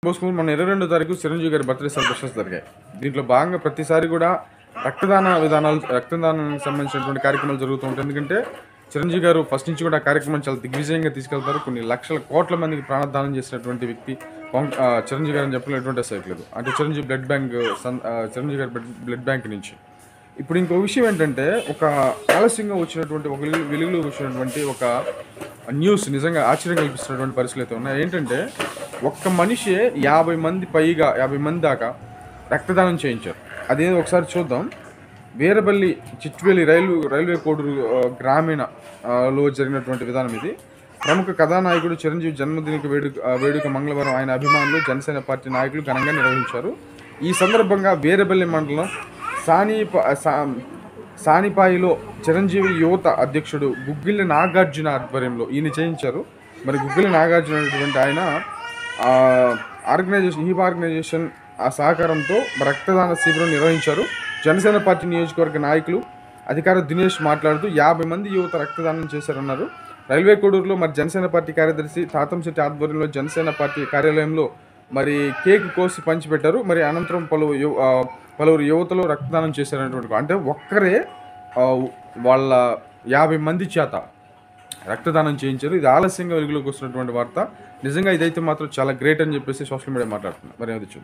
పోసుకుని మన ఇరవై రెండో తారీఖు చిరంజీవి గారి బర్త్డే సెలబ్రేషన్స్ జరిగాయి దీంట్లో భాగంగా ప్రతిసారి కూడా రక్తదాన విధానాలు రక్తదానానికి సంబంధించినటువంటి కార్యక్రమాలు జరుగుతూ ఉంటాయి ఎందుకంటే చిరంజీవి గారు ఫస్ట్ నుంచి కూడా ఆ కార్యక్రమం చాలా దిగ్విజయంగా తీసుకెళ్తారు కొన్ని లక్షల కోట్ల మందికి ప్రాణదానం చేసినటువంటి వ్యక్తి పవన్ ఆ, చిరంజీవి గారు అని చెప్పినటువంటి సైట్లేదు అంటే చిరంజీవి బ్లడ్ బ్యాంక్ సన్- ఆ, చిరంజీవి గారి బ్లడ్ బ్లడ్ బ్యాంక్ నుంచి ఇప్పుడు ఇంకో విషయం ఏంటంటే ఒక ఆలస్యంగా వచ్చినటువంటి ఒక వెలుగు వెలుగులో వచ్చినటువంటి ఒక న్యూస్ నిజంగా ఆశ్చర్యం కల్పిస్తున్నటువంటి పరిస్థితులు అయితే ఉన్నాయి ఏంటంటే ఒక్క మనిషి యాభై మంది పైగా యాభై మంది దాకా రక్తదానం చేయించారు అదే ఒకసారి చూద్దాం వీరబల్లి చిట్వేలి రైలు రైల్వే కోడూరు ఆ, గ్రామీణ ఆ, లో జరిగినటువంటి విధానం ఇది ప్రముఖ కథానాయకుడు చిరంజీవి జన్మదిన వేడుక ఆ, వేడుక మంగళవారం ఆయన అభిమానులు జనసేన పార్టీ నాయకులు ఘనంగా నిర్వహించారు ఈ సందర్భంగా వీరబల్లి మండలం సానీప సా- సానిపాయిలో చిరంజీవి యువత అధ్యక్షుడు గుగ్గిళ్ళ నాగార్జున ఆధ్వర్యంలో ఈయన చేయించారు మరి గుగ్గిళ్ళ నాగార్జున అనేటువంటి ఆయన ఆ, ఆర్గనైజేషన్ ఈ ఆర్గనైజేషన్ ఆ సహకారంతో రక్తదాన శిబిరం నిర్వహించారు జనసేన పార్టీ నియోజకవర్గ నాయకులు అధికారి దినేష్ మాట్లాడుతూ యాభై మంది యువత రక్తదానం చేశారన్నారు రైల్వే కోడూరులో మరి జనసేన పార్టీ కార్యదర్శి తాతంశెట్టి ఆధ్వర్యంలో జనసేన పార్టీ కార్యాలయంలో మరి కేక్ కోసి పంచిపెట్టారు మరి అనంతరం పలు యు- ఆ, పలువురు యువతలు రక్తదానం చేశారనేటువంటి అంటే ఒక్కరే ఆ, వాళ్ళ యాభై మంది చేత రక్తదానం చేయించారు ఇది ఆలస్యంగా వెలుగులోకి వస్తున్నటువంటి వార్త నిజంగా ఇదైతే మాత్రం చాలా గ్రేట్ అని చెప్పేసి సోషల్ మీడియా మాట్లాడుతుంది మరి అది చూద్దాం